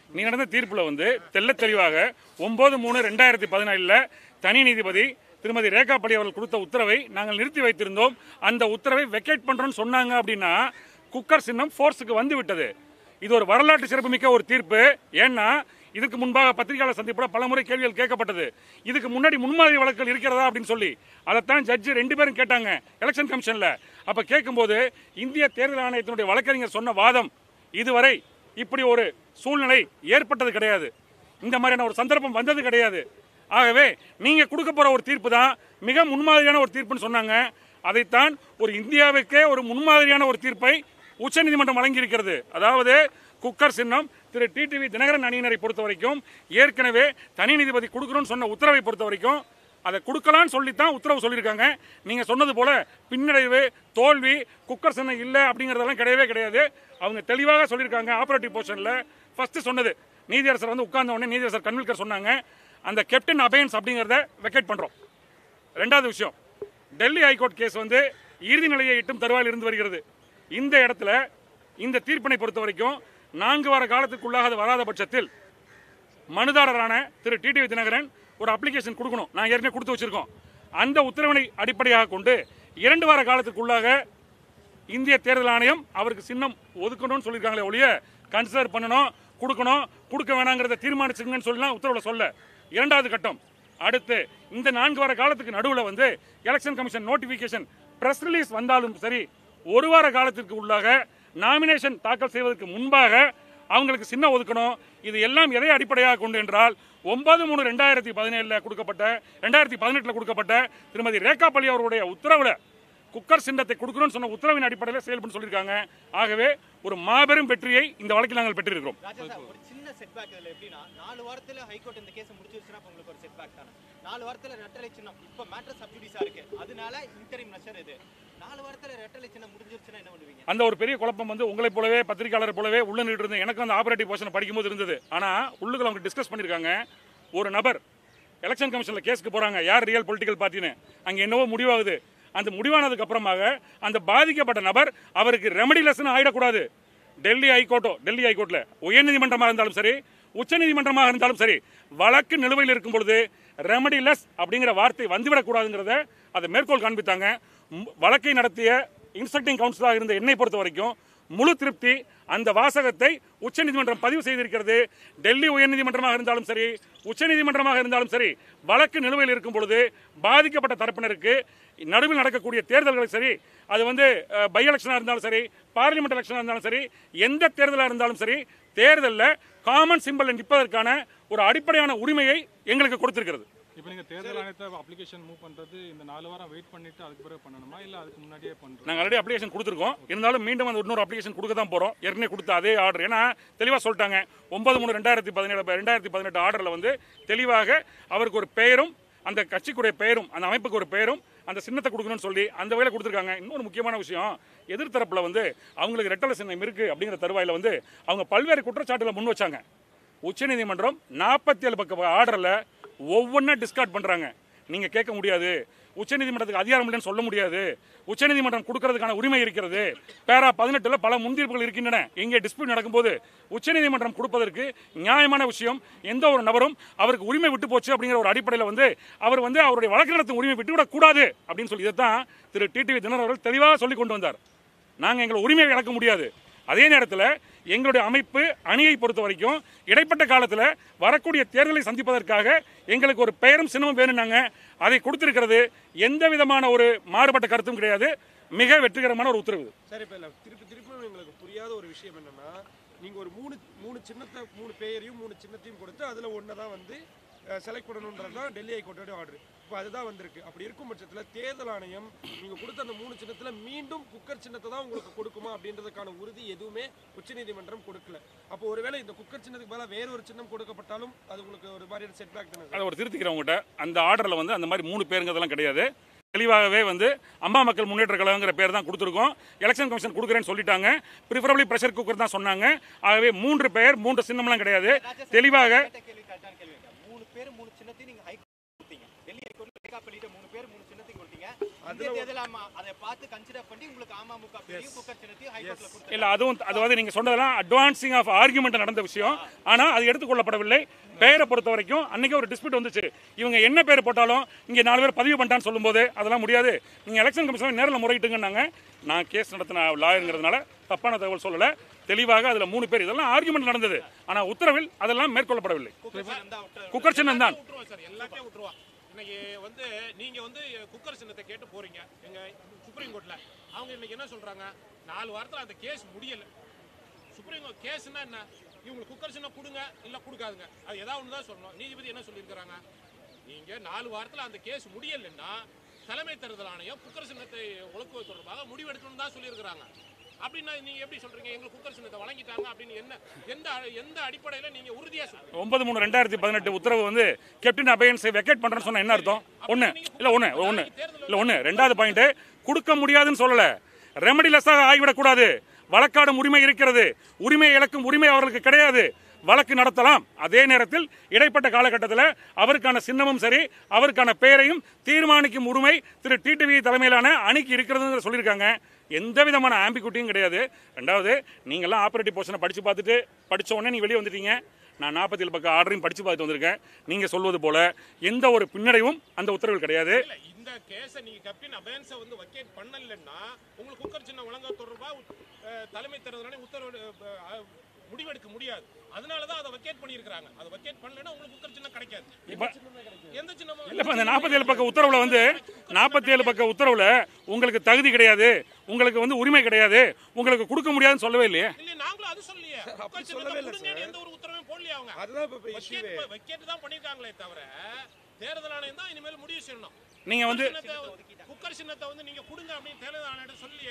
நீ நடந்த தீர்ப்புல வந்து தெள்ளத் தெளிவாக ஒன்பது மூணு ரெண்டாயிரத்தி பதினேழுல தனி நீதிபதி திருமதி ரேகா படி அவர்கள் கொடுத்த உத்தரவை நாங்கள் நிறுத்தி வைத்திருந்தோம் அந்த உத்தரவை வெக்கேட் பண்றோம்னு சொன்னாங்க அப்படின்னா குக்கர் சின்னம் ஃபோர்ஸுக்கு வந்து விட்டது இது ஒரு வரலாற்று சிறப்புமிக்க ஒரு தீர்ப்பு ஏன்னா இதுக்கு முன்பாக பத்திரிகையாளர் சந்திப்புல பலமுறை கேள்விகள் கேட்கப்பட்டது இதுக்கு முன்னாடி முன்மாதிரி வழக்குகள் இருக்கிறதா அப்படின்னு சொல்லி அதைத்தான் ஜட்ஜி ரெண்டு பேரும் கேட்டாங்க எலெக்ஷன் கமிஷன்ல அப்ப கேட்கும்போது இந்திய தேர்தல் ஆணையத்தினுடைய வழக்கறிஞர் சொன்ன வாதம் இதுவரை இப்படி ஒரு சூழ்நிலை ஏற்பட்டது கிடையாது இந்த மாதிரியான ஒரு சந்தர்ப்பம் வந்தது கிடையாது ஆகவே நீங்க கொடுக்க போற ஒரு தீர்ப்பு தான் மிக முன்மாதிரியான ஒரு தீர்ப்புன்னு சொன்னாங்க அதைத்தான் ஒரு இந்தியாவுக்கே ஒரு முன்மாதிரியான ஒரு தீர்ப்பை உச்சநீதிமன்றம் வழங்கியிருக்கிறது அதாவது குக்கர் சின்னம் திரு டிடிவி தினகரன் அணியினரை பொறுத்த வரைக்கும் ஏற்கனவே தனி நீதிபதி கொடுக்கணும்னு சொன்ன உத்தரவை பொறுத்த வரைக்கும் அதை கொடுக்கலான்னு சொல்லித்தான் உத்தரவு சொல்லியிருக்காங்க நீங்க சொன்னது போல பின்னடைவு தோல்வி குக்கர் சின்னம் இல்லை அப்படிங்கறதெல்லாம் கிடையவே கிடையாது அவங்க தெளிவாக சொல்லியிருக்காங்க ஆபரேட்டிவ் போர்ஷன்ல ஃபர்ஸ்ட் சொன்னது நீதியரசர் வந்து உட்கார்ந்த உடனே நீதியரசர் கன்வில்கர் சொன்னாங்க அந்த கேப்டன் அபயன்ஸ் அப்படிங்கறத வெக்கேட் பண்றோம் ரெண்டாவது விஷயம் டெல்லி ஹைகோர்ட் கேஸ் வந்து இறுதி நிலையை எட்டும் தருவாயில் இருந்து வருகிறது இந்த இடத்துல இந்த தீர்ப்பினை பொறுத்த வரைக்கும் நான்கு வார காலத்துக்குள்ளாக அது வராத பட்சத்தில் மனுதாரரான திரு டிடிவி தினகரன் ஒரு அப்ளிகேஷன் கொடுக்கணும் நான் ஏற்கனவே கொடுத்து வச்சிருக்கோம் அந்த உத்தரவினை அடிப்படையாக கொண்டு இரண்டு வார காலத்துக்குள்ளாக இந்திய தேர்தல் ஆணையம் அவருக்கு சின்னம் ஒதுக்கணும்னு சொல்லியிருக்காங்களே ஒழிய கன்சிடர் பண்ணணும் கொடுக்கணும் கொடுக்க வேணாங்கிறத தீர்மானிச்சுங்கன்னு சொல்லலாம் உத்தரவுல சொல்ல இரண்டாவது கட்டம் அடுத்து இந்த நான்கு வார காலத்துக்கு நடுவில் வந்து election commission notification press release வந்தாலும் சரி ஒரு வார காலத்திற்கு உள்ளாக நாமினேஷன் தாக்கல் செய்வதற்கு முன்பாக அவங்களுக்கு சின்ன ஒதுக்கணும் இது எல்லாம் எதை அடிப்படையாக கொண்டு என்றால் ஒன்பது மூணு ரெண்டாயிரத்தி பதினேழுல கொடுக்கப்பட்ட ரெண்டாயிரத்தி பதினெட்டுல கொடுக்கப்பட்ட திருமதி ரேகா பள்ளி அவருடைய உத்தரவுல குக்கர் சின்னத்தை கொடுக்கணும்னு சொன்ன உத்தரவின் அடிப்படையில் செயல்பட்டு சொல்லியிருக்காங்க ஆகவே ஒரு மாபெரும் வெற்றியை இந்த வழக்கில் நாங்கள் பெற்றிருக்கிறோம் ராஜா சார் ஒரு சின்ன செட்பேக் இதுல எப்படின்னா நாலு வாரத்துல ஹைகோர்ட் இந்த கேஸ் முடிச்சிருச்சுன்னா அப்ப உங்களுக்கு ஒரு செட்பேக் தானே நாலு வாரத்துல ரெட்டலை சின்னம் இப்ப மேட்டர் சப்ஜுடிஸா இருக்கு அதனால இன்டரிம் மெஷர் இது நாலு வாரத்துல ரெட்டலை சின்னம் முடிஞ்சிருச்சுன்னா என்ன பண்ணுவீங்க அந்த ஒரு பெரிய குழப்பம் வந்து உங்களைப் போலவே பத்திரிகையாளர் போலவே உள்ள நின்று இருந்தது எனக்கு அந்த ஆபரேட்டிவ் போர்ஷன் படிக்கும்போது இருந்தது ஆனா உள்ளுக்குள்ள அவங்க டிஸ்கஸ் பண்ணிருக்காங்க ஒரு நபர் எலெக்ஷன் கமிஷன்ல கேஸ்க்கு போறாங்க யார் ரியல் பொலிட்டிக்கல் பார்ட்டின்னு அங்க என்னவோ முடிவாகுது அந்த முடிவானதுக்கு அப்புறமாக அந்த பாதிக்கப்பட்ட நபர் அவருக்கு ரெமடிலெஸ்னு ஆயிடக்கூடாது டெல்லி ஹைகோர்ட்டோ டெல்லி ஹைகோர்ட்ல உயர்நீதிமன்றமாக இருந்தாலும் சரி உச்சநீதிமன்றமாக இருந்தாலும் சரி வழக்கு நிலுவையில் இருக்கும் பொழுது ரெமடிலெஸ் அப்படிங்கிற வார்த்தை வந்துவிடக்கூடாதுங்கிறத அதை மேற்கோள் காண்பித்தாங்க ம், வழக்கை நடத்திய இன்ஸ்ட்ரக்டிங் கவுன்சிலாக இருந்த என்னை பொறுத்த வரைக்கும் முழு திருப்தி அந்த வாசகத்தை உச்சநீதிமன்றம் பதிவு செய்திருக்கிறது டெல்லி உயர்நீதிமன்றமாக இருந்தாலும் சரி உச்சநீதிமன்றமாக இருந்தாலும் சரி வழக்கு நிலுவையில் இருக்கும் பொழுது பாதிக்கப்பட்ட தரப்பினருக்கு நடுவில் நடக்கக்கூடிய தேர்தல்கள் சரி அது வந்து பை எலெக்ஷனாக இருந்தாலும் சரி பார்லிமெண்ட் எலெக்ஷனாக இருந்தாலும் சரி எந்த தேர்தலாக இருந்தாலும் சரி தேர்தலில் காமன் சிம்பிள் நிற்பதற்கான ஒரு அடிப்படையான உரிமையை எங்களுக்கு கொடுத்திருக்கிறது இப்போ நீங்க தேர்தல் ஆணையத்தை அப்ளிகேஷன் மூவ் பண்றது இந்த நாலு வாரம் வெயிட் பண்ணிட்டு அதுக்கு பிறகு பண்ணணுமா இல்ல அதுக்கு முன்னாடியே பண்றோம் நாங்கள் ஆல்ரெடி அப்ளிகேஷன் கொடுத்துருக்கோம் இருந்தாலும் மீண்டும் அந்த இன்னொரு அப்ளிகேஷன் கொடுக்க தான் போகிறோம் ஏற்கனவே கொடுத்த அதே ஆர்டர் ஏன்னா தெளிவாக சொல்லிட்டாங்க ஒன்பது மூணு ரெண்டாயிரத்தி பதினேழு ரெண்டாயிரத்தி பதினெட்டு ஆர்டரில் வந்து தெளிவாக அவருக்கு ஒரு பெயரும் அந்த கட்சிக்குடைய பெயரும் அந்த அமைப்புக்கு ஒரு பெயரும் அந்த சின்னத்தை கொடுக்கணும்னு சொல்லி அந்த வகையில் கொடுத்துருக்காங்க இன்னொரு முக்கியமான விஷயம் எதிர்த்தரப்பில் வந்து அவங்களுக்கு ரெட்டலை சின்னம் இருக்கு அப்படிங்கிற தருவாயில் வந்து அவங்க பல்வேறு குற்றச்சாட்டுகளை முன் வச்சாங்க உச்சநீதிமன்றம் நாற்பத்தி ஏழு பக்க ஆர்டரில் ஒவ்வொன்றா டிஸ்கார்ட் பண்ணுறாங்க நீங்கள் கேட்க முடியாது உச்சநீதிமன்றத்துக்கு அதிகாரம் இல்லைன்னு சொல்ல முடியாது உச்சநீதிமன்றம் கொடுக்கறதுக்கான உரிமை இருக்கிறது பேரா பதினெட்டுல பல முன்தீர்ப்புகள் இருக்கின்றன இங்கே டிஸ்பியூட் நடக்கும்போது உச்சநீதிமன்றம் கொடுப்பதற்கு நியாயமான விஷயம் எந்த ஒரு நபரும் அவருக்கு உரிமை விட்டு போச்சு அப்படிங்கிற ஒரு அடிப்படையில் வந்து அவர் வந்து அவருடைய வழக்கு நடத்தும் உரிமை விட்டுவிடக் கூடாது அப்படின்னு சொல்லி இதைத்தான் திரு டிடிவி தினகரன் அவர்கள் தெளிவாக சொல்லி கொண்டு வந்தார் நாங்கள் எங்களை உரிமையை இழக்க முடியாது அதே நேரத்தில் எங்களுடைய அமைப்பு அணியை பொறுத்த வரைக்கும் இடைப்பட்ட காலத்தில் வரக்கூடிய தேர்தலை சந்திப்பதற்காக எங்களுக்கு ஒரு பெயரும் சின்னமும் வேணும்னாங்க அதை கொடுத்திருக்கிறது எந்த விதமான ஒரு மாறுபட்ட கருத்தும் கிடையாது மிக வெற்றிகரமான ஒரு உத்தரவு இது. சரி இப்போ இல்லை திருப்பி திருப்பி எங்களுக்கு புரியாத ஒரு விஷயம் என்னன்னா நீங்க ஒரு மூணு மூணு சின்னத்தை மூணு பேரையும் மூணு சின்னத்தையும் கொடுத்து அதுல ஒன்று தான் வந்து செலக்ட் பண்ணணுன்றது தான் டெல்லி ஹைகோர்ட்டோட ஆர்டர் இப்போ அதுதான் வந்திருக்கு அப்படி இருக்கும் பட்சத்தில் தேர்தல் ஆணையம் நீங்க கொடுத்த அந்த மூணு சின்னத்துல மீண்டும் குக்கர் சின்னத்தை தான் உங்களுக்கு கொடுக்குமா அப்படின்றதுக்கான உறுதி எதுவுமே உச்சநீதிமன்றம் கொடுக்கல அப்போ ஒருவேளை இந்த குக்கர் சின்னத்துக்கு பதிலாக வேற ஒரு சின்னம் கொடுக்கப்பட்டாலும் அது உங்களுக்கு ஒரு மாதிரியான செட்பேக் தானே அதை ஒரு திருத்திக்கிறேன் உங்கள்கிட்ட அந்த ஆர்டரில் வந்து அந்த மாதிரி மூணு பேருங்கிறதெல்லாம் கிடையாது தெளிவாகவே வந்து அம்மா மக்கள் முன்னேற்ற கழகங்கிற பேர் தான் கொடுத்துருக்கோம் எலெக்ஷன் கமிஷன் கொடுக்குறேன்னு சொல்லிட்டாங்க ப்ரிஃபரபிளி ப்ரெஷர் குக்கர் தான் சொன்னாங்க ஆகவே மூன்று பேர் மூன்று சின்னம்லாம் கிடையாது தெளிவாக கேட்ட கேள்வி கரெக்டான கேள்வி மூணு பேர் மூணு சின்னத்தையும் நீங்க ஹைகோர்ட் கொடுத்தீங்க டெல்லி ஹைகோர்ட்ல ரேகா பண்ணிட்டு மூணு பேர் மூணு சின்னத்தையும் கொடுத்தீங்க இந்த தேர்தல் ஆமா அதை பார்த்து கன்சிடர் பண்ணி உங்களுக்கு அமமுக பிரியும் குக்கர் சின்னத்தையும் ஹைகோர்ட்ல கொடுத்து இல்ல அதுவும் அதாவது நீங்க சொன்னதெல்லாம் அட்வான்சிங் ஆஃப் ஆர்குமெண்ட் நடந்த விஷயம் ஆனா அது எடுத்துக்கொள்ளப்படவில்லை பெயரை பொறுத்த வரைக்கும் அன்னைக்கு ஒரு டிஸ்பியூட் வந்துச்சு இவங்க என்ன பேர் போட்டாலும் இங்க நாலு பேர் பதிவு பண்ணிட்டான்னு சொல்லும்போது அதெல்லாம் முடியாது நீங்க எலெக்ஷன் கமிஷன் நேரில் முறையிட்டுங்கன்னாங்க நான் கேஸ் நடத்தின லாயருங்கிறதுனால தப்பான தகவல் சொல்லல தெளிவாக அதுல மூணு பேர் இதெல்லாம் ஆர்குமெண்ட் நடந்தது ஆனா உத்தரவில் அதெல்லாம் மேற்கொள்ளப்படவில்லை குக்கர் சின்னம் தான் விட்டு குக்கர் சின்னம் தான் விட்டுருவோம் சார் எல்லாத்தையும் விட்டுருவோம் இன்னைக்கு வந்து நீங்க வந்து குக்கர் சின்னத்தை கேட்டு போறீங்க எங்க சுப்ரீம் கோர்ட்ல அவங்க இன்னைக்கு என்ன சொல்றாங்க நாலு வாரத்துல அந்த கேஸ் முடியல சுப்ரீம் கோர்ட் கேஸ்னா என்ன இவங்களுக்கு குக்கர் சின்னம் கொடுங்க இல்ல கொடுக்காதுங்க அது ஏதாவது ஒன்று தான் சொல்லணும் நீதிபதி என்ன சொல்லியிருக்கிறாங்க நீங்க நாலு வாரத்துல அந்த கேஸ் முடியலைன்னா தலைமை தேர்தல் ஆணையம் குக்கர் சின்னத்தை ஒழுக்குவது தொடர்பாக முடிவெடுக்கணும்னு தான் சொல்லியிருக்கிறாங்க அப்படின்னா நீங்க எப்படி சொல்றீங்க எங்களுக்கு குக்கர் சின்னத்தை வழங்கிட்டாங்க அப்படின்னு என்ன எந்த எந்த அடிப்படையில நீங்க உறுதியா சொல்றீங்க ஒன்பது மூணு ரெண்டாயிரத்தி பதினெட்டு உத்தரவு வந்து கேப்டன் அபயன்ஸை வெக்கேட் பண்றேன்னு சொன்னா என்ன அர்த்தம் ஒண்ணு இல்ல ஒண்ணு ஒண்ணு இல்ல ஒண்ணு ரெண்டாவது பாயிண்ட் கொடுக்க முடியாதுன்னு சொல்லல ரெமடிலெஸ்ஸாக ஆகிவிடக்கூடாது வழக்காடும் உரிமை இருக்கிறது உரிமை இழக்கும் உரிமை அவர்களுக்கு கிடையாது வழக்கு நடத்தலாம் அதே நேரத்தில் இடைப்பட்ட காலகட்டத்தில் அவருக்கான சின்னமும் சரி அவருக்கான பெயரையும் தீர்மானிக்கும் உரிமை திரு டிடிவி தலைமையிலான அணிக்கு இருக்கிறதுன்னு சொல்லியிருக்காங்க எந்த விதமான ஆம்பிகுட்டியும் கிடையாது ரெண்டாவது நீங்கள்லாம் ஆப்பரேட்டிவ் போர்ஷனை படித்து பார்த்துட்டு படிச்ச உடனே நீ வெளியே வந்துட்டீங்க நான் நாற்பத்தி ஏழு பக்கம் ஆர்டரையும் படித்து பார்த்துட்டு வந்திருக்கேன் நீங்கள் சொல்வது போல எந்த ஒரு பின்னடைவும் அந்த உத்தரவில் கிடையாது இல்ல இந்த கேஸ நீங்க கப்பின் அபயன்ஸ வந்து வக்கேட் பண்ணலன்னா உங்களுக்கு குக்கர் சின்ன வழங்க தொடர்பா அஹ், தலைமை தேர்தல் உத்தரவு அஹ், அஹ், முடிவெடுக்க முடியாது அதனால தான் அதை வக்கேட் பண்ணியிருக்காங்க அதை வக்கேட் பண்ணலன்னா உங்களுக்கு குக்கர் சின்னம் கிடைக்காது இப்போ எந்த சின்னமும் இல்லப்பா இந்த நாற்பத்தி ஏழு பக்க உத்தரவுல வந்து நாற்பத்தி ஏழு பக்க உத்தரவுல உங்களுக்கு தகுதி கிடையாது உங்களுக்கு வந்து உரிமை கிடையாது உங்களுக்கு கொடுக்க முடியாதுன்னு சொல்லவே இல்லையே இல்ல நாங்களும் அது சொல்லலையே குக்கர் சின்னத்தை சொல்லவே இல்ல கொடுங்கன்னு எந்த ஒரு உத்தரவையும் போடலையே அவங்க அதுதான் இப்போ இஷ்யூவே வக்கேட் வக்கேட் தான் பண்ணிருக்காங்களே தவிர தேர்தல் ஆணையம் தான் இனிமேல் முடிவு செய்யணும் நீங்க வந்து குக்கர் சின்னத்தை- குக்கர் சின்னத்தை வந்து நீங்க கொடுங்க அப்படின்னு தேர்தல் ஆணையம் சொல்லி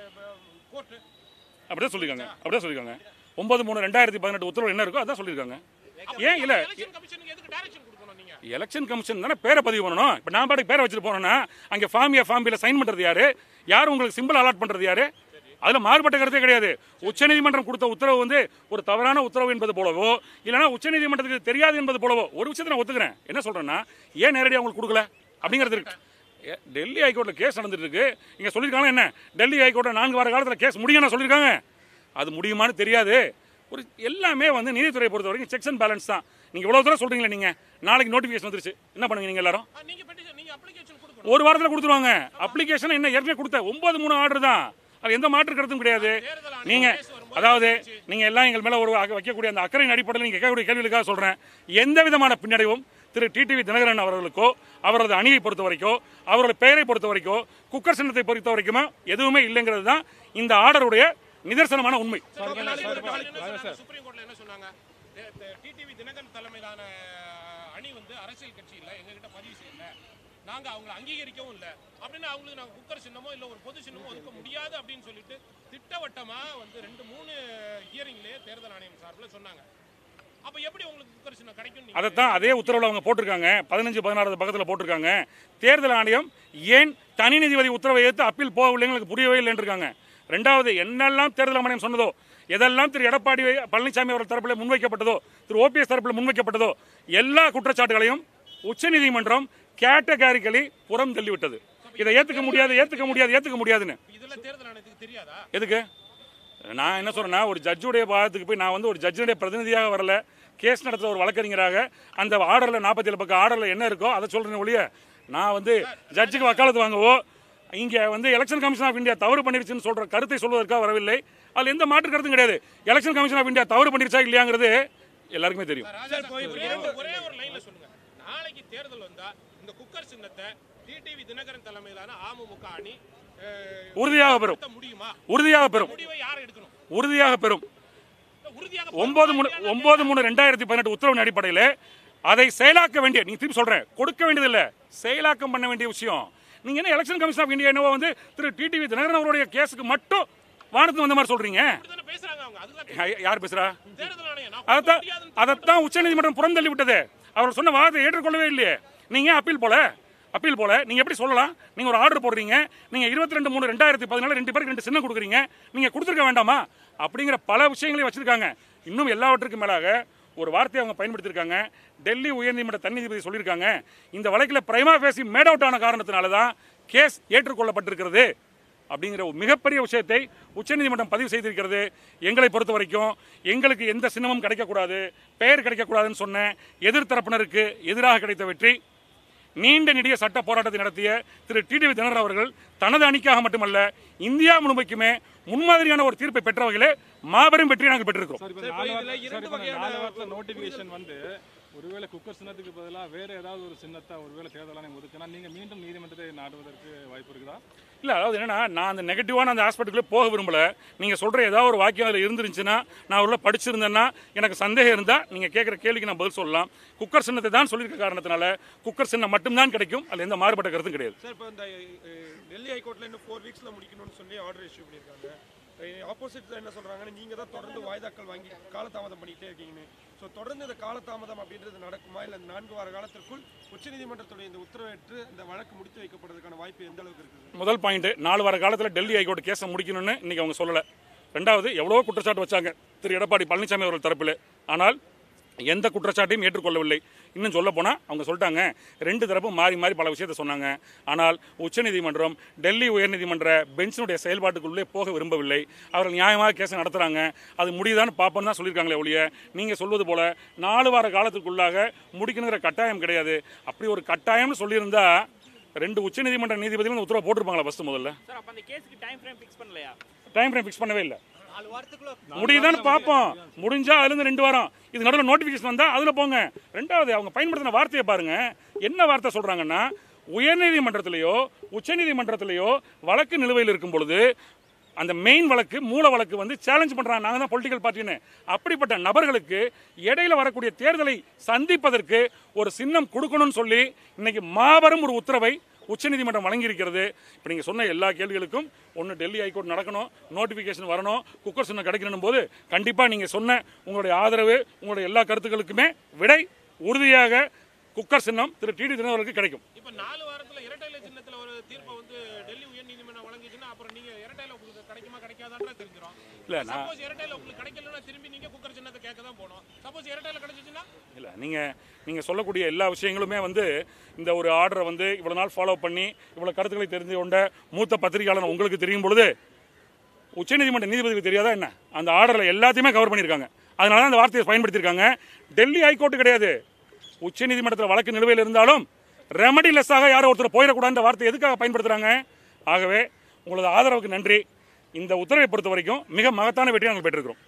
கோர்ட்டு அப்படியே சொல்லியிருக்காங்க அப்படியே சொல்லியிருக்காங்க ஒன்பது மூணு ரெண்டாயிரத்தி பதினெட்டு உத்தரவு என்ன இருக்கோ அதான் சொல்லியிருக்காங்க ஏன் இல்ல எலெக்ஷன் கமிஷனுக்கு எதுக்கு டைரக்ஷன் கொடுக்கணும் நீங்க எலெக்ஷன் கமிஷன் தானே பேரை பதிவு பண்ணணும் இப்போ நான் பாட்டுக்கு பேரை வச்சுட்டு போனேன்னா அங்கே ஃபார்ம் ஏ ஃபார்ம் பியில் சைன் பண்ணுறது யாரு யார் உங்களுக்கு சிம்பிள் அலாட் பண்ணுறது யாரு அதில் மாறுபட்ட கருத்தே கிடையாது உச்சநீதிமன்றம் கொடுத்த உத்தரவு வந்து ஒரு தவறான உத்தரவு என்பது போலவோ இல்லைனா உச்சநீதிமன்றத்துக்கு தெரியாது என்பது போலவோ ஒரு விஷயத்தை நான் ஒத்துக்கிறேன் என்ன சொல்றேன்னா ஏன் நேரடியாக உங்களுக்கு கொடுக்கல அப்படிங்கிறது இருக்கு ஏ, டெல்லி ஹைகோர்ட்டில் கேஸ் நடந்துட்டு இருக்கு இங்கே சொல்லியிருக்காங்க என்ன டெல்லி ஹைகோர்ட்டில் நான்கு வார காலத்தில் கேஸ் முடியும்னு சொல்லியிருக்காங்க அது முடியுமான்னு தெரியாது ஒரு எல்லாமே வந்து நீதித்துறையை பொறுத்த வரைக்கும் செக்ஸ் அண்ட் பேலன்ஸ் தான் நீங்கள் இவ்வளோ தூரம் சொல்கிறீங்களே நீங்கள் நாளைக்கு நோட்டிஃபிகேஷன் வந்துருச்சு என்ன பண்ணுவீங்க நீங்கள் எல்லாரும் ஆ, நீங்க பெட்டிஷன் நீங்க அப்ளிகேஷன் கொடுக்கணும் ஒரு வாரத்தில் கொடுத்துருவாங்க அப்ளிகேஷன் என்ன ஏற்கனவே கொடுத்த ஒன்பது மூணு ஆர்டர் தான் அது எந்த மாற்று கருத்தும் கிடையாது தேர்தல் ஆணையம் நீங்க கேஸ் வரும்போது அதாவது நீங்க எல்லாம் எங்கள் மேல ஒரு அக- வைக்கக்கூடிய அந்த அக்கறையின் அடிப்படையில் நீங்க கேட்கக்கூடிய கேள்விகளுக்காக சொல்றேன் எந்த விதமான பின்னடைவும் திரு டிடிவி தினகரன் அவர்களுக்கோ அவரது அணியை பொறுத்த வரைக்கும் அவரது பெயரை பொறுத்த வரைக்கும் குக்கர் சின்னத்தை பொறுத்த வரைக்குமோ எதுவுமே இல்லைங்கிறது தான் இந்த ஆர்டருடைய நிதர்சனமான உண்மை சுப்ரீம் கோர்ட்ல என்ன சொன்னாங்க டிடிவி தினகரன் தலைமையிலான அணி வந்து அரசியல் கட்சி இல்ல எங்க கிட்ட பதிவு செய்யல நாங்க அவங்களை அங்கீகரிக்கவும் இல்ல அப்படின்னு அவங்களுக்கு நாங்க குக்கர் சின்னமோ இல்ல ஒரு பொது சின்னமோ ஒதுக்க முடியாது அப்படின்னு சொல்லிட்டு திட்டவட்டமா வந்து ரெண்டு மூணு ஹியரிங்லயே தேர்தல் ஆணையம் சார்பில் சொன்னாங்க அப்ப எப்படி உங்களுக்கு குக்கர் சின்னம் கிடைக்கும் அதைத்தான் அதே உத்தரவில் அவங்க போட்டிருக்காங்க பதினஞ்சு பதினாறு பக்கத்தில் போட்டிருக்காங்க தேர்தல் ஆணையம் ஏன் தனி நீதிபதி உத்தரவை ஏற்று அப்பீல் போகவில்லைன்னு எனக்கு புரியவே இல்லைன்னு இருக்காங்க ரெண்டாவது என்னெல்லாம் தேர்தல் ஆணையம் சொன்னதோ எதெல்லாம் திரு எடப்பாடி பழனிசாமி அவர்கள் தரப்பில் முன்வைக்கப்பட்டதோ திரு ஓபிஎஸ் தரப்பில் முன்வைக்கப்பட்டதோ எல்லா குற்றச்சாட்டுகளையும் உச்சநீதிமன்றம் கேட்டகாரிக்கலி புறம் தள்ளிவிட்டது இதை ஏற்றுக்க முடியாது ஏற்றுக்க முடியாது ஏற்றுக்க முடியாதுன்னு இதுல தேர்தல் ஆணையத்துக்கு தெரியாதா எதுக்கு நான் என்ன சொல்றேன்னா ஒரு ஜட்ஜுடைய பாகத்துக்கு போய் நான் வந்து ஒரு ஜட்ஜுடைய பிரதிநிதியாக வரல கேஸ் நடத்துகிற ஒரு வழக்கறிஞராக அந்த ஆர்டரில் நாற்பத்தி ஏழு பக்கம் ஆர்டரில் என்ன இருக்கோ அதை சொல்கிறேன் ஒழிய நான் வந்து ஜட்ஜுக்கு வக்காலத்து வாங்கவோ இங்கே வந்து எலெக்ஷன் கமிஷன் ஆஃப் இந்தியா தவறு பண்ணிருச்சுன்னு சொல்கிற கருத்தை சொல்வதற்காக வரவில்லை அதில் எந்த மாற்று கருத்தும் கிடையாது எலெக்ஷன் கமிஷன் ஆஃப் இந்தியா தவறு பண்ணிருச்சா இல்லையாங்கிறது எல்லாருக்குமே தெரியும் ராஜா சார், ஒரே ஒரு- ஒரே ஒரு லைன்ல சொல்லுங்க நாளைக்கு தேர்தல் வந்தா இந்த குக்கர் சின்னத்தை டிடிவி தினகரன் தலைமையிலான அமமுக அணி அஹ், உறுதியாக பெறும் நடத்த முடியுமா உறுதியாக பெறும் முடிவை யார் எடுக்கணும் உறுதியாக பெறும் இல்ல, உறுதியாக ஒன்பது மூணு ஒன்பது மூணு ரெண்டாயிரத்தி பதினெட்டு உத்தரவின் அடிப்படையில் அதை செயலாக்க வேண்டிய நீ திருப்பி சொல்றேன் கொடுக்க வேண்டியதில்லை செயலாக்கம் பண்ண வேண்டிய விஷயம் நீங்க என்ன எலெக்ஷன் கமிஷன் ஆஃப் இந்தியா என்னவோ வந்து திரு டிடிவி தினகரன் அவருடைய கேஸுக்கு மட்டும் வானத்து வந்த மாதிரி சொல்றீங்க அப்படிதானே பேசுறாங்க அவங்க அதுதான் யா- யார் பேசுறா தேர்தல் ஆணையம் நான் அதைத்தான் கொடுக்க முடியாதுன்னு அதைத்தான் உச்சநீதிமன்றம் புறந்தள்ளி விட்டது அவர் சொன்ன வாதத்தை ஏற்றுக்கொள்ளவே இல்லையே நீங்க அப்பீல் போல அப்பீல் போல நீங்க எப்படி சொல்லலாம் நீங்க ஒரு ஆர்டர் போடுறீங்க நீங்க இருபத்தி ரெண்டு மூணு ரெண்டாயிரத்தி பதினாலு ரெண்டு பேருக்கு ரெண்டு சின்னம் கொடுக்குறீங்க நீங்க கொடுத்துருக்க வேண்டாமா அப்படிங்கிற பல விஷயங்களையும் வச்சிருக்காங்க இன்னும் எல்லாவற்றுக்கும் மேலாக ஒரு வார்த்தையை அவங்க பயன்படுத்தியிருக்காங்க டெல்லி உயர்நீதிமன்ற தனி நீதிபதி சொல்லியிருக்காங்க இந்த வழக்கில் பிரைமா பேசி மேட் அவுட் ஆன காரணத்தினால தான் கேஸ் ஏற்றுக்கொள்ளப்பட்டிருக்கிறது அப்படிங்கிற ஒரு மிகப்பெரிய விஷயத்தை உச்சநீதிமன்றம் பதிவு செய்திருக்கிறது எங்களை பொறுத்த வரைக்கும் எங்களுக்கு எந்த சின்னமும் கிடைக்கக்கூடாது பெயர் கிடைக்கக்கூடாதுன்னு சொன்ன எதிர்த்தரப்பினருக்கு எதிராக கிடைத்த வெற்றி நீண்ட நெடிய சட்ட போராட்டத்தை நடத்திய திரு டிடிவி தினகரன் அவர்கள் தனது அணிக்காக மட்டுமல்ல இந்தியா முழுமைக்குமே முன்மாதிரியான ஒரு தீர்ப்பை பெற்ற வகையிலே மாபெரும் வெற்றியை நாங்கள் பெற்றிருக்கிறோம் சார் இப்போ சார், நாலு இப்ப இதுல வாரத்துல- சார், இரண்டு இப்ப இந்த வகையான நாலு வாரத்துல புரிதல் நோட்டிபிகேஷன் வந்து ஒருவேளை குக்கர் சின்னத்துக்கு பதிலா வேற ஏதாவது ஒரு சின்னத்தை ஒருவேளை தேர்தலான ஒதுக்குனா நீங்க மீண்டும் நீதிமன்றத்தை நாடுவதற்கு வாய்ப்பு இருக்குதா இல்ல அதாவது என்னன்னா நான் அந்த நெகட்டிவான அந்த ஆஸ்பெக்ட்டுக்குள்ளே போக விரும்பல நீங்க சொல்ற ஏதாவது ஒரு வாக்கியம் அதில் இருந்துருந்துச்சுன்னா நான் உள்ள படிச்சிருந்தேன்னா எனக்கு சந்தேகம் இருந்தா நீங்க கேட்குற கேள்விக்கு நான் பதில் சொல்லலாம் குக்கர் சின்னத்தை தான் சொல்லியிருக்க காரணத்தினால குக்கர் சின்னம் மட்டும்தான் கிடைக்கும் அதில் எந்த மாறுபட்ட கருத்தும் கிடையாது சார் இப்போ இந்த அஹ், டெல்லி ஹைகோர்ட்ல இன்னும் ஃபோர் வீக்ஸ்ல முடிக்கணும்னு சொல்லி ஆர்டர் இஷ்யூ பண்ணியிருக்காங்க ஆப்போசிட்ல என்ன சொல்றாங்கன்னா நீங்க தான் தொடர்ந்து வாய்தாக்கள் வாங்கி காலதாமதம் பண்ணிக்கிட்டே இருக்கீங்கன்னு ஸோ தொடர்ந்து இந்த காலதாமதம் அப்படின்றது நடக்குமா இல்லை இந்த நான்கு வார காலத்திற்குள் உச்சநீதிமன்றத்துடைய இந்த உத்தரவேற்று இந்த வழக்கு முடித்து வைக்கப்படுறதுக்கான வாய்ப்பு எந்த அளவுக்கு இருக்குது முதல் பாயிண்ட் நாலு வார காலத்தில் டெல்லி ஹைகோர்ட் கேஸை முடிக்கணும்னு இன்னைக்கு அவங்க சொல்லலை ரெண்டாவது எவ்வளோ குற்றச்சாட்டு வச்சாங்க திரு எடப்பாடி பழனிசாமி அவர்கள் தரப்பில் ஆனால் எந்த குற்றச்சாட்டையும் ஏற்றுக்கொள்ளவில்லை இன்னும் சொல்ல போனால் அவங்க சொல்லிட்டாங்க ரெண்டு தரப்பும் மாறி மாறி பல விஷயத்தை சொன்னாங்க ஆனால் உச்சநீதிமன்றம் டெல்லி உயர்நீதிமன்ற பெஞ்சினுடைய செயல்பாட்டுக்குள்ளே போக விரும்பவில்லை அவர்கள் நியாயமாக கேஸை நடத்துகிறாங்க அது முடியுதான்னு பார்ப்போம்னு தான் சொல்லியிருக்காங்களே ஒழிய நீங்கள் சொல்வது போல நாலு வார காலத்துக்குள்ளாக முடிக்கணுங்கிற கட்டாயம் கிடையாது அப்படி ஒரு கட்டாயம்னு சொல்லியிருந்தா ரெண்டு உச்சநீதிமன்ற நீதிபதிகளும் உத்தரவு போட்டிருப்பாங்களா ஃபஸ்ட்டு முதல்ல சார் அப்ப அந்த கேஸுக்கு டைம் ஃப்ரேம் ஃபிக்ஸ் பண்ணலையா டைம் ஃப்ரேம் ஃபிக்ஸ் பண்ணவே இல்லை நாலு வாரத்துக்குள்ள முடியுதான்னு பார்ப்போம் முடிஞ்சா அதுல இருந்து ரெண்டு வாரம் இது நடுவில் நோட்டிபிகேஷன் வந்தா அதுல போங்க ரெண்டாவது அவங்க பயன்படுத்தின வார்த்தையை பாருங்க என்ன வார்த்தை சொல்றாங்கன்னா உயர்நீதிமன்றத்திலேயோ உச்சநீதிமன்றத்திலேயோ வழக்கு நிலுவையில் இருக்கும் பொழுது அந்த மெயின் வழக்கு மூல வழக்கு வந்து சேலஞ்ச் பண்றாங்க நாங்க தான் பொலிட்டிக்கல் பார்ட்டின்னு அப்படிப்பட்ட நபர்களுக்கு இடையில வரக்கூடிய தேர்தலை சந்திப்பதற்கு ஒரு சின்னம் கொடுக்கணும்னு சொல்லி இன்னைக்கு மாபெரும் ஒரு உத்தரவை உச்சநீதிமன்றம் வழங்கியிருக்கிறது இப்போ நீங்கள் சொன்ன எல்லா கேள்விகளுக்கும் ஒன்று டெல்லி ஹைகோர்ட் நடக்கணும் நோட்டிஃபிகேஷன் வரணும் குக்கர் சின்னம் கிடைக்கணும் போது கண்டிப்பாக நீங்கள் சொன்ன உங்களுடைய ஆதரவு உங்களுடைய எல்லா கருத்துக்களுக்குமே விடை உறுதியாக குக்கர் சின்னம் திரு டிடி தினவர்களுக்கு கிடைக்கும் இப்ப நாலு வாரத்துல இரட்டைல சின்னத்துல ஒரு தீர்ப்பை வந்து டெல்லி உயர்நீதிமன்றம் வழங்கிச்சுன்னா அப்புறம் நீங்க இரட்டைல உங்களுக்கு கிடைக்குமா கிடைக்காதான்ற தெரிஞ்சிடும் இல்லை நான் சப்போஸ் இரட்டைல உங்களுக்கு கிடைக்கலன்னா திரும்பி நீங்க குக்கர் சின்னத்தை கேட்க தான் போகணும் சப்போஸ் இரட்டைல கிடைச்சிச்சுன்னா இல்லை நீங்கள் நீங்கள் சொல்லக்கூடிய எல்லா விஷயங்களுமே வந்து இந்த ஒரு ஆர்டரை வந்து இவ்வளோ நாள் ஃபாலோ பண்ணி இவ்வளோ கருத்துக்களை தெரிந்து கொண்ட மூத்த பத்திரிகையாளர் உங்களுக்கு தெரியும் பொழுது உச்சநீதிமன்ற நீதிபதிக்கு தெரியாதா என்ன அந்த ஆர்டரில் எல்லாத்தையுமே கவர் பண்ணியிருக்காங்க அதனால தான் அந்த வார்த்தையை பயன்படுத்தியிருக்காங்க டெல்லி ஹைகோர்ட் கிடையாது உச்சநீதிமன்றத்தில் வழக்கு நிலுவையில் இருந்தாலும் ரெமடி லெஸ்ஸாக யாரோ ஒருத்தர் போயிடக்கூடாதுன்ற வார்த்தை எதுக்காக பயன்படுத்துகிறாங்க ஆகவே உங்களது ஆதரவுக்கு நன்றி இந்த உத்தரவை பொறுத்த வரைக்கும் மிக மகத்தான வெற்றியை நாங்கள் பெற்றிருக்கிறோம்